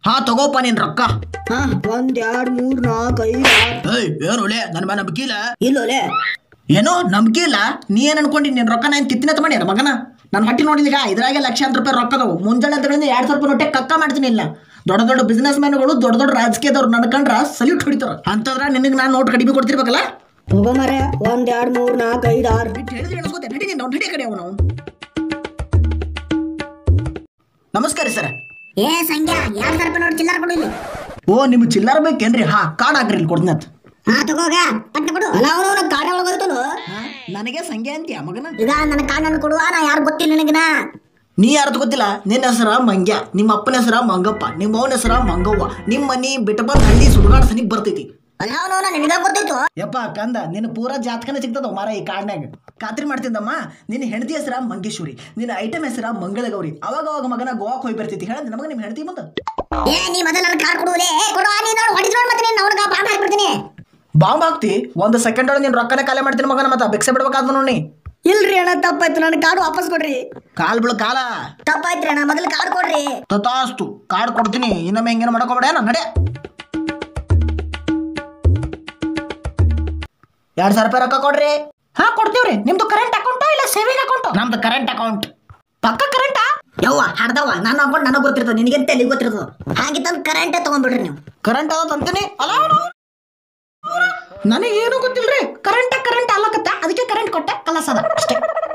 ಹಾ ತಗೋಪ ನೀನ್ ರೊಕ್ಕ ಹಾ ಒಂದ್ ಎರಡ್ ಮೂರ್ ನಾಲ್ಕ್ ಐದ್ ಆರ್ ಏಯ್ ಏನು ಒಳ್ಳೆ ನನ್ನ ಮೇಲೆ ನಂಬಿಕೆ ಇಲ್ಲ ಇಲ್ಲೋಲೆ ಏನೋ ನಂಬಿಕೆ ಇಲ್ಲ ನೀ ಏನ್ ಅನ್ಕೊಂಡಿ ನಿನ್ ರೊಕ್ಕ ನಾನು ತಿತ್ತಿನ ಮಾಡಿ ಮಗನ ನನ್ನ ಹೊಟ್ಟಿ ನೋಡಿದೀಗ ಇದ್ರಾಗೆ ಲಕ್ಷಾಂತರ ರೂಪಾಯಿ ರೊಕ್ಕದವು ಮುಂಜಾನೆ ಅಂತ ಹೇಳಿದ್ರೆ ಎರಡ್ ಸಾವಿರ ರೂಪಾಯಿ ರೊಟ್ಟೆ ಕಕ್ಕ ಮಾಡ್ತೀನಿ ಇಲ್ಲ ದೊಡ್ಡ ದೊಡ್ಡ ಬಿಸ್ನೆಸ್ ಮ್ಯಾನ್ಗಳು ದೊಡ್ಡ ದೊಡ್ಡ ರಾಜಕೀಯದವ್ರು ನಡ್ಕಂಡ್ರ ಸಲ್ಯೂಟ್ ಹೊಡಿತಾರ ಅಂತಂದ್ರ ನಿನಗೆ ನಾನು ನೋಟ್ ಕಡಿಮೆ ಕೊಡ್ತಿರ್ಬೇಕಲ್ಲ ತಗೋ ಮರೆ ಒಂದ್ ಎರಡ್ ಮೂರ್ ನಾಲ್ಕ್ ಐದ್ ಆರ್ ಬಿಟ್ಟು ಹೇಳಿದ್ರೆ ಎಣಿಸ್ಕೋತೆ ನಡಿ ನೀನು ನಡಿ ಕಡೆ ಅವನು ನಮಸ್ಕಾರ ಸರ್ ಏ ಸಂಖ್ಯಾ ಎರಡ್ ಸಾವಿರ ರೂಪಾಯಿ ನೋಡಿ ಚಿಲ್ಲರ್ ಕೊಡು ಇಲ್ಲಿ ಓ ನಿಮ್ ಚಿಲ್ಲರ್ ಬೇಕೇನ್ರಿ ಹಾ ಕಾರ್ಡ್ ಹಾಕ್ರಿ ಇಲ್ಲಿ ಕೊಡ್ತೀನಿ ಅಂತ ಹಾ ತಗೋಗ ಪಟ್ಟ ಕೊಡು ಅಲ್ಲ ಅವನು ಕಾಡ ಒಳಗೋಯ್ತನು ನನಗೆ ಸಂಖ್ಯೆ ಅಂತೀಯ ಮಗನ ಈಗ ನನ್ನ ಕಾಡನ್ನು ಕೊಡುವ ನಾ ಯಾರು ಗೊತ್ತಿಲ್ಲ ನನಗನ ನೀ ಯಾರ್ದು ಗೊತ್ತಿಲ್ಲ ನಿನ್ನ ಹೆಸರ ಮಂಗ್ಯ ನಿಮ್ಮ ಅಪ್ಪನ ಹೆಸರ ಮಂಗಪ್ಪ ನಿಮ್ಮ ಅವನ ಹೆಸರ ಮಂಗವ್ವ ನಿಮ್ಮ ಮನಿ ಬಿಟ್ಟು ಬಂದ್ ಹಳ್ಳಿ ಸುಡುಗಾಡ ಸನಿಗ್ ಬರ್ತೈತಿ ಅಲ್ಲ ಅವನು ನಿನಗ ಗೊತ್ತಿತ್ತು ಯಪ್ಪ ಕಂದ ನಿನ್ನ ಪೂರಾ ಜಾತಕನೇ ಸಿಗ್ತದ ಮಾರ ಈ ಕಾರ್ಡ್ನಾಗ ಖಾತ್ರಿ ಮಾಡ್ತಿದ್ದಮ್ಮ ನಿನ್ನ ಹೆಂಡತಿ ಹೆಸರ ಮಂಗೇಶ್ವರಿ ನಿನ್ನ ಐಟಮ್ ಹೆಸರ ಮಂಗಳಗೌರಿ ಅವಾಗ ಅವಾಗ ಮಗನ ಗೋವಾಕ್ ಹೋಗಿ ಬರ್ತೈತಿ ಹೇಳ ನಮಗೆ ನಿಮ್ಮ ಹೆಂಡತಿ ಬಂದ ಏ ನೀ ಮೊದಲ ನನ್ನ ಕಾರ್ ಕೊಡುವಲೇ ಕೊಡು ನೀ ನೋಡಿ ಹೊಡಿದ್ ನೋಡಿ ಮತ್ತೆ ನೀನು ಅವ್ನಿಗೆ ಬಾಂಬ್ ಹಾಕ್ಬಿಡ್ತೀನಿ ಬಾಂಬ್ ಹಾಕ್ತಿ ಒಂದು ಸೆಕೆಂಡ್ ಒಳಗೆ ನೀನು ರೊಕ್ಕನೇ ಕಾಲೇ ಮಾಡ್ತೀನಿ ಮಗನ ಮತ್ತೆ ಭಿಕ್ಷೆ ಬಿಡ್ಬೇಕಾದ್ ನೋಡಿ ಇಲ್ರಿ ಅಣ್ಣ ತಪ್ಪಾಯ್ತು ನನ್ನ ಕಾರ್ಡ್ ವಾಪಸ್ ಕೊಡ್ರಿ ಕಾಲ್ ಬಿಳು ಕಾಲ ತಪ್ಪಾಯ್ತ್ರಿ ಅಣ್ಣ ಮೊದಲು ಕಾರ್ಡ್ ಕೊಡ್ರಿ ತತಾಸ್ತು ಕಾರ್ಡ್ ಕೊಡ್ತೀನಿ ಇನ್ನೊಮ್ಮೆ ಹೆಂಗೇನು ಮಾಡ್ಕೋಬೇಡ ನಡೆ ಎರಡ್ ಸಾವಿರ ರೂಪಾಯಿ ರೊಕ್ಕ ಕೊಡ್ರಿ ಹಾ ಕೊಡ್ತೀವ್ರಿ ನಿಮ್ದು ಕರೆಂಟ್ ಅಕೌಂಟ್ ಇಲ್ಲ ಸೇವಿಂಗ್ ಅಕೌಂಟ್ ನಮ್ದು ಕರೆಂಟ್ ಅಕೌಂಟ್ ಪಕ್ಕ ಕರೆಂಟಾ ಯವ್ವ ಹಡ್ದವ್ವ ನನ್ನ ಅಕೌಂಟ್ ನನಗೆ ಗೊತ್ತಿರ್ತದೆ ನಿನಗೆ ತಲೆ ಗೊತ್ತಿರ್ತದೆ ಹಾಗಿತ್ತಂದ್ರೆ ಕರೆಂಟೇ ತಗೊಂಡ್ಬಿಡ್ರಿ ನೀವು ಕರೆಂಟ್ ಅದ ಅಂತೀನಿ ಅಲ್ಲ ನನಗೇನು ಗೊತ್ತಿಲ್ರಿ ಕರೆಂಟ್ ಕರೆಂಟ್ ಅಲ್ಲಕತ್ತ ಅದಕ್ಕೆ ಕರೆಂಟ್ ಕೊಟ್ಟೆ ಕಲಸದ ಅಷ್ಟೇ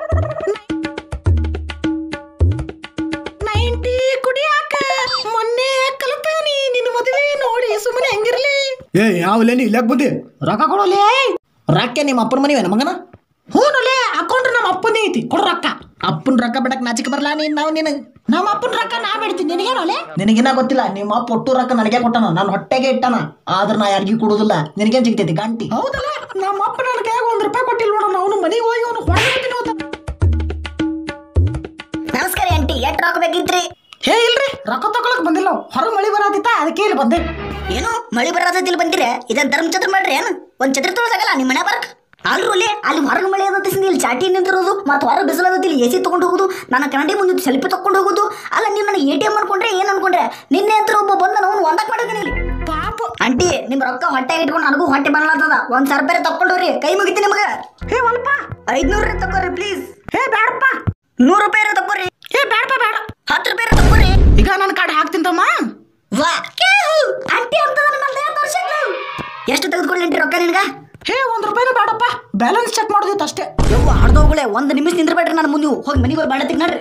ನೈಂಟಿ ಕುಡಿಯಾಕ ಮೊನ್ನೆ ಕಲ್ತಾನಿ ನಿನ್ನ ಮದುವೆ ನೋಡಿ ಸುಮ್ಮನೆ ಹೆಂಗಿರ್ಲಿ ಏ ಯಾವಲೇ ನೀ ಇಲ್ಲಕ್ ಬಂದಿ ರೊಕ್ಕ ಕೊಡೋಲೇ ರೊಕ್ಕ ನಿಮ್ಮ ಅಪ್ಪನ ಮನಿವೇನ ಮಗನ ಹ್ಞೂನಲ್ಲೇ ಅಕೌಂಟ್ ನಮ್ಮ ಅಪ್ಪನೇ ಐತಿ ಕೊಡು ರೊಕ್ಕ ಅಪ್ಪನ ರೊಕ್ಕ ಬಿಡಕ್ ನಾಚಿಕೆ ಬರಲ್ಲ ನೀನ್ ನಾವು ನಿನಗೆ ನಮ್ಮ ಅಪ್ಪನ ರೊಕ್ಕ ನಾ ಬಿಡ್ತೀನಿ ನಿನಗೇನೋಲೆ ನಿನಗಿನ್ನ ಗೊತ್ತಿಲ್ಲ ನಿಮ್ಮ ಅಪ್ಪ ಒಟ್ಟು ರೊಕ್ಕ ನನಗೆ ಕೊಟ್ಟನ ನಾನು ಹೊಟ್ಟೆಗೆ ಇಟ್ಟನ ಆದ್ರೆ ನಾ ಯಾರಿಗೂ ಕೊಡುದಿಲ್ಲ ನಿನಗೇನ್ ಸಿಗ್ತೈತಿ ಗಂಟಿ ಹೌದಲ್ಲ ನಮ್ಮ ಅಪ್ಪ ನನ್ನ ಕೈಯಾಗ ಒಂದ್ ರೂಪಾಯಿ ಕೊಟ್ಟಿಲ್ಲ ನೋಡೋಣ ಅವನು ಮನೆಗೆ ಹೋಗಿ ಅವನು ಹೊಡೆದಿರ್ತೀನಿ ಅವತ್ತು ನಮಸ್ಕಾರ ಆಂಟಿ ಎಷ್ಟು ರೊಕ್ಕ ಬೇಕಿತ್ರಿ ಹೇ ಇಲ್ರಿ ರೊಕ್ಕ ತಗೊಳಕ್ ಬಂದಿಲ್ಲ ಹೊರಗೆ ಮಳಿ ಬರತ್ತಿತ್ತ ಅದಕ್ಕೆ ಇಲ್ಲಿ ಬಂದೆ ಏನು ಮಳಿ ಬರೋದಿಲ್ಲ ಬಂದಿರ ಇದನ್ನ ಧರ್ಮ ಛತ್ರ ಮಾಡ್ರಿ ಏನು ಒಂದ್ ಛತ್ರ ತೊಳಸಾಗಲ್ಲ ನಿಮ್ಮ ಮನೆ ಬರಕ್ ಅಲ್ರಲ್ಲಿ ಅಲ್ಲಿ ಹೊರಗೆ ಮಳೆ ಅದತಿ ಇಲ್ಲಿ ಚಾಟಿ ನಿಂತಿರೋದು ಮತ್ತೆ ಹೊರಗೆ ಬಿಸಿಲು ಅದತಿ ಇಲ್ಲಿ ಎ ಸಿ ತೊಗೊಂಡು ಹೋಗೋದು ನನ್ನ ಕನ್ನಡಿ ಮುಂದೆ ಸೆಲ್ಫಿ ತಗೊಂಡು ಹೋಗೋದು ಅಲ್ಲ ನೀವು ನನಗೆ ಎ ಟಿ ಎಮ್ ಅನ್ಕೊಂಡ್ರೆ ಏನು ಅನ್ಕೊಂಡ್ರೆ ನಿನ್ನೆ ಅಂತ ಒಬ್ಬ ಬಂದ ನಾವು ಒಂದಕ್ಕೆ ಮಾಡಿದ್ದೀನಿ ಇಲ್ಲಿ ಪಾಪ ಆಂಟಿ ನಿಮ್ ರೊಕ್ಕ ಹೊಟ್ಟೆ ಇಟ್ಕೊಂಡು ನನಗೂ ಹೊಟ್ಟೆ ಬರಲಾತದ ಒಂದ್ ಸಾವಿರ ರೂಪಾಯಿ ತಕೊಂಡವ್ರಿ ಕೈ ಮುಗಿತಿ ನಿಮಗೆ ಹೇ ಅಲ್ಪ ಐದ್ನೂರು ರೂಪಾಯಿ ತಗೋರಿ ಪ್ಲೀಸ್ ಹೇ ಬೇಡಪ್ಪ ನೂರು ರೂಪಾಯಿ ತಗೋರಿ ಹೇ ಬೇಡಪ್ಪ ಬೇಡ ಹತ್ತು ರೂಪಾಯಿ ತಗೋರಿ ಈಗ ನನ್ನ ಕಾರ್ಡ್ ಹಾಕ್ತೀನಿ ತಮ್ಮ ವಾ ಆಂಟಿ ಅಂತ ಎಷ್ಟು ತೆಗೆದುಕೊಳ್ಳಿ ರೊಕ್ಕ ನಿನ್ಗ ಹೇ ಒಂದ್ ರೂಪಾಯಿನೂ ಬೇಡಪ್ಪ ಬ್ಯಾಲೆನ್ಸ್ ಚೆಕ್ ಮಾಡೋದಿತ್ತು ಅಷ್ಟೇ ಯವ್ವ ಹಡ್ದೋಗುಳೆ ಒಂದ್ ನಿಮಿಷ ನಿಂದ್ರಬೇಡ್ರಿ ನಾನು ಮುಂದೆ ಹೋಗಿ ಮನೆಗೆ ಹೋಗಿ ಬಾಳ ನಡ್ರಿ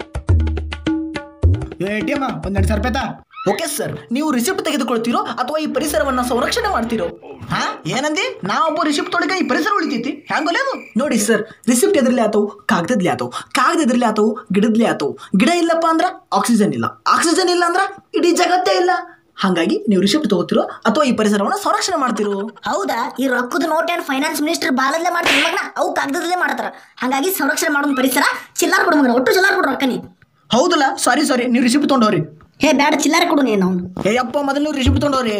ಏ ಟಿ ಎಮ್ ಒಂದ್ ಎರಡು ಸಾವಿರ ರೂಪಾಯಿ ತಾ ಓಕೆ ಸರ್ ನೀವು ರಿಸಿಪ್ಟ್ ತೆಗೆದುಕೊಳ್ತೀರೋ ಅಥವಾ ಈ ಪರಿಸರವನ್ನ ಸಂರಕ್ಷಣೆ ಮಾಡ್ತೀರೋ ಹಾ ಏನಂದಿ ನಾವೊಬ್ಬ ರಿಸಿಪ್ಟ್ ತೊಳಗ ಈ ಪರಿಸರ ಉಳಿತೈತಿ ಹ್ಯಾಂಗೊಲೆ ಅದು ನೋಡಿ ಸರ್ ರಿಸಿಪ್ಟ್ ಎದ್ರಲಿ ಆತವು ಕಾಗದದ್ಲಿ ಆತವು ಕಾಗದ ಎದ್ರಲಿ ಆತವು ಗಿಡದ್ಲಿ ಆತವು ಗಿಡ ಇಲ್ಲಪ್ಪ ಅಂದ್ರ ಆಕ್ಸಿಜನ್ ಇಲ್ಲ ಆಕ್ಸಿಜನ್ ಇಲ್ಲ ಅಂದ್ರ ಇಡೀ ಜಗತ್ತೇ ಇಲ್ಲ ಹಾಗಾಗಿ ನೀವು ರಿಸಿಪ್ಟ್ ತಗೋತಿರೋ ಅಥವಾ ಈ ಪರಿಸರವನ್ನ ಸಂರಕ್ಷಣೆ ಮಾಡ್ತಿರೋ ಹೌದಾ ಈ ರೊಕ್ಕದ ನೋಟ್ ಏನ್ ಫೈನಾನ್ಸ್ ಮಿನಿಸ್ಟರ್ ಬಾಲದಲ್ಲೇ ಮಾಡ್ತಾರೆ ಮಗನ ಅವು ಕಾಗದದಲ್ಲೇ ಮಾಡ್ತಾರ ಹಾಗಾಗಿ ಸಂರಕ್ಷಣೆ ಮಾಡೋ ಪರಿಸರ ಚಿಲ್ಲಾರ್ ಕೊಡು ಮಗನ ಒಟ್ಟು ಚಿಲ್ಲಾರ್ ಕೊಡು ರೊಕ್ಕ ನೀ ಹೌದಲ್ಲ ಸಾರಿ ಸಾರಿ ನೀವು ರಿಸಿಪ್ಟ್ ತೊಗೊಂಡವ್ರಿ ಹೇ ಬ್ಯಾಡ ಚಿಲ್ಲಾರ ಕೊಡು ನೀನು ಅವ್ನು ಏ ಅಪ್ಪ ಮೊದಲು ನೀವು ರಿಸಿಪ್ಟ್ ತೊಗೊಂಡವ್ರಿ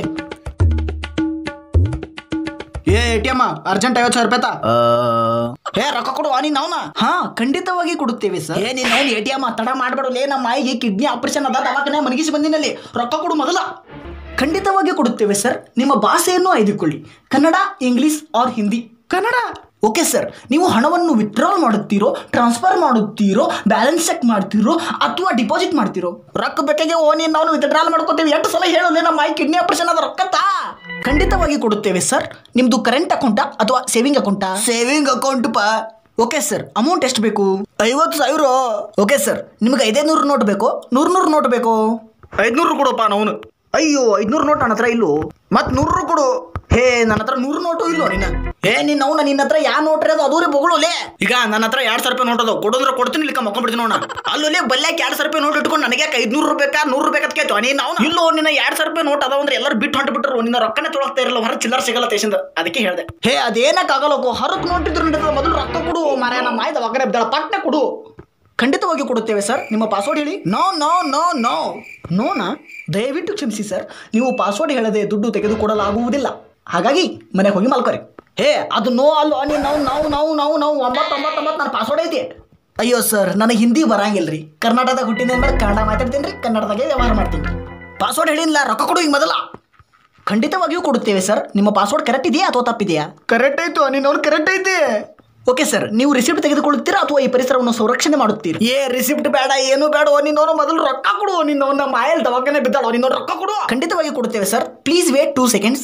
ಏ ಎ ಟಿ ಎಮ್ ಅರ್ಜೆಂಟ್ ಐವತ್ತು ಸಾವಿರ ರೂಪಾಯಿ ತಾ ಏ ರೊಕ್ಕ ಕೊಡು ನೀನ್ ಅವನ ಹಾ ಖಂಡಿತವಾಗಿ ಕೊಡುತ್ತೇವೆ ಸರ್ ಏ ನೀನ್ ಅವ್ನು ಎ ಟಿ ಎಮ್ ತಡ ಮಾಡ್ಬೇಡಲೇ ನಮ್ಮ ಮಾಯಿಗೆ ಕಿಡ್ನಿ ಆಪರೇಷನ್ ಅದ ದವಾಖಾನೆ ಮನಗಿಸಿ ಬಂದಿನಲ್ಲಿ ರೊಕ್ಕ ಕೊಡು ಮೊದಲ ಖಂಡಿತವಾಗಿ ಕೊಡುತ್ತೇವೆ ಸರ್ ನಿಮ್ಮ ಭಾಷೆಯನ್ನು ಆಯ್ದುಕೊಳ್ಳಿ Kannada English or Hindi Kannada okay sir ನೀವು ಹಣವನ್ನು ವಿತ್ಡ್ರಾಲ್ ಮಾಡುತ್ತೀರೋ ಟ್ರಾನ್ಸ್ಫರ್ ಮಾಡುತ್ತೀರೋ ಬ್ಯಾಲೆನ್ಸ್ ಚೆಕ್ ಮಾಡ್ತೀರೋ ಅಥವಾ ಡಿಪಾಸಿಟ್ ಮಾಡ್ತೀರೋ ರೊಕ್ಕ ಬೇಕಾಗೆ ಓ ನೀನು ನಾವು ವಿತ್ಡ್ರಾಲ್ ಮಾಡ್ಕೋತೀವಿ ಎಷ್ಟು ಸಲ ಹೇಳೋದೇ ನಮ್ಮ ಮಾಯಿ ಕಿಡ್ನಿ ಆಪರೇಷನ್ ಅದ ರೊಕ್ಕ ತಾ ಖಂಡಿತವಾಗಿ ಕೊಡುತ್ತೇವೆ ಸರ್ ನಿಮ್ದು ಕರೆಂಟ್ ಅಕೌಂಟಾ ಅಥವಾ ಸೇವಿಂಗ್ ಅಕೌಂಟಾ ಸೇವಿಂಗ್ ಅಕೌಂಟ್ ಪಾ ಓಕೆ ಸರ್ ಅಮೌಂಟ್ ಎಷ್ಟು ಬೇಕು ಐವತ್ತು ಸಾವಿರ ಓಕೆ ಸರ್ ನಿಮ್ಗೆ ಐದೈನೂರು ನೋಟ್ ಬೇಕು ನೂರು ನೂರು ನೋಟ್ ಬೇಕು ಐದ್ನೂರು ಕೊಡಪ್ಪ ನಾವು ಅಯ್ಯೋ ಐದ್ನೂರು ನೋಟ್ ನನ್ನ ಹತ್ರ ಇಲ್ಲೋ ಮತ್ ನೂರು ಕೊಡು ಹೇ ನನ್ನ ಹತ್ರ ನೂರು ನೋಟು ಇಲ್ಲೋ ನಿನ್ನ ಹೇ ನಿನ್ನ ಅವ್ನ ನಿನ್ನ ಹತ್ರ ಯಾವ ನೋಟ್ ಇರೋದು ಅದೂರೇ ಬೊಗಳೋಲೆ ಈಗ ನನ್ನ ಹತ್ರ ಎರಡ್ ಸಾವಿರ ರೂಪಾಯಿ ನೋಟ್ ಅದಾವ ಕೊಡೋದ್ರ ಕೊಡ್ತೀನಿ ಇಲ್ಲಿಕ ಮಕ್ಕೊಂಡ್ಬಿಡ್ತೀನಿ ನೋಡ ಅಲ್ಲೋಲೆ ಬಲ್ಯಾಕ ಎರಡ್ ಸಾವಿರ ರೂಪಾಯಿ ನೋಟ್ ಇಟ್ಕೊಂಡು ನನಗೆ ಐದ್ನೂರು ರೂಪಾಯಿ ನೂರು ರೂಪಾಯಿ ಅಂತ ಕೇಳ್ತು ನೀನು ಅವ್ನು ಇಲ್ಲೋ ನಿನ್ನ ಎರಡ್ ಸಾವಿರ ರೂಪಾಯಿ ನೋಟ್ ಅದಾವ ಅಂದ್ರೆ ಎಲ್ಲರೂ ಬಿಟ್ಟು ಹೊಂಟು ಬಿಟ್ಟರು ನಿನ್ನ ರೊಕ್ಕನೇ ತೊಳಗ್ತಾ ಇರಲ್ಲ ಹೊರ ಚಿಲ್ಲರ್ ಸಿಗಲ್ಲ ತೇಶಿಂದ ಅದಕ್ಕೆ ಹೇಳ್ದೆ ಹೇ ಅದೇನಕ್ಕಾಗಲ್ಲ ಹರಕ್ ನೋಟ್ ಇದ್ರು ನಡೀತದ ಮೊದಲು ರೊಕ್ಕ ಕೊಡು ಮಾರ ನಮ್ಮ ಮಾಯ್ದ ಒಗ್ಗರೆ ಬಿದ್ದಾಳ ಪಟ್ನೆ ಕೊಡು ಖಂಡಿತವಾಗಿ ಕೊಡುತ್ತೇವೆ ಸರ್ ನಿಮ್ಮ ಪಾಸ್ವರ್ಡ್ ಹೇಳಿ ನೋ ನೋ ನೋ ನೋ ನೋನಾ ದಯವಿಟ್ಟು ಕ್ಷಮಿಸಿ ಸರ್ ನೀವು ಪಾಸ್ವರ್ಡ್ ಹೇಳದೆ ದುಡ್ಡು ತೆಗೆದುಕೊಡಲಾಗುವುದಿಲ್ಲ ಹಾಗಾಗಿ ಮನೆಗೆ ಹೋಗಿ ಮಲ್ಕೊರಿ ಹೇ ಅದು ನೋ ಅಲ್ಲ ನೀನು ನಾವು ನಾವು ನಾವು ನಾವು ನಾವು ಒಂಬತ್ತು ಒಂಬತ್ತು ಒಂಬತ್ತು ನನ್ನ ಪಾಸ್ವರ್ಡ್ ಐತಿ ಅಯ್ಯೋ ಸರ್ ನನಗೆ ಹಿಂದಿ ಬರಂಗಿಲ್ಲ ರೀ ಕರ್ನಾಟಕದಾಗ ಹುಟ್ಟಿದ ಮೇಲೆ ಕನ್ನಡ ಮಾತಾಡ್ತೀನಿ ರೀ ಕನ್ನಡದಾಗೆ ವ್ಯವಹಾರ ಮಾಡ್ತೀನಿ ರೀ ಪಾಸ್ವರ್ಡ್ ಹೇಳಿಲ್ಲ ರೊಕ್ಕ ಕೊಡು ಈಗ ಮೊದಲ ಖಂಡಿತವಾಗಿಯೂ ಕೊಡುತ್ತೇವೆ ಸರ್ ನಿಮ್ಮ ಪಾಸ್ವರ್ಡ್ ಕರೆಕ್ಟ್ ಇದೆಯಾ ಅಥವಾ ತಪ್ಪಿದೆಯಾ ಕರೆಕ್ಟ್ ಆಯ್ತು ನಿನ್ನವ್ನು ಕರೆಕ್ಟ್ ಐತಿ ಓಕೆ ಸರ್ ನೀವು ರಿಸಿಪ್ಟ್ ತೆಗೆದುಕೊಳ್ಳುತ್ತೀರಾ ಅಥವಾ ಈ ಪರಿಸರವನ್ನು ಸಂರಕ್ಷಣೆ ಮಾಡುತ್ತೀರಿ ಏ ರಿಸಿಪ್ಟ್ ಬೇಡ ಏನು ಬೇಡ ನಿನ್ನವನು ಮೊದಲು ರೊಕ್ಕ ಕೊಡು ನಿನ್ನವನ್ನ ಮಾಯಲ್ ದವಾಖಾನೆ ಬಿದ್ದಾಳ ನಿನ್ನವ್ನು ರೊಕ್ಕ ಕೊಡು ಖಂಡಿತವಾಗಿ ಕೊಡುತ್ತೇವೆ sir please wait two seconds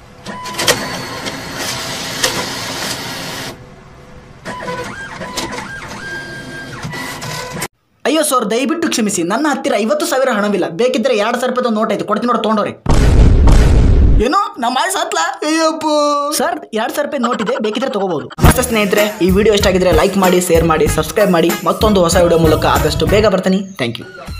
ಅಯ್ಯೋ ಸರ್ ದಯವಿಟ್ಟು ಕ್ಷಮಿಸಿ ನನ್ನ ಹತ್ತಿರ ಐವತ್ತು ಸಾವಿರ ಹಣವಿಲ್ಲ ಬೇಕಿದ್ರೆ ಎರಡು ಸಾವಿರ ರೂಪಾಯಿ ನೋಟ್ ಐತೆ ಕೊಡ್ತೀನಿ ನೋಡಿ ತೊಗೊಂಡವ್ರಿ ಏನು ನಮ್ಮ ಮಾಯ ಸಾತ್ಲ ಅಯ್ಯಪ್ಪ ಸರ್ ಎರಡು ಸಾವಿರ ರೂಪಾಯಿ ನೋಟ್ ಇದೆ ಬೇಕಿದ್ರೆ ತಗೋಬಹುದು ನಮಸ್ತೆ ಸ್ನೇಹಿತರೆ ಈ ವಿಡಿಯೋ ಇಷ್ಟ ಆಗಿದ್ರೆ ಲೈಕ್ ಮಾಡಿ ಶೇರ್ ಮಾಡಿ ಸಬ್ಸ್ಕ್ರೈಬ್ ಮಾಡಿ ಮತ್ತೊಂದು ಹೊಸ ವಿಡಿಯೋ ಮೂಲಕ ಆದಷ್ಟು ಬೇಗ ಬರ್ತೀನಿ ಥ್ಯಾಂಕ್ ಯು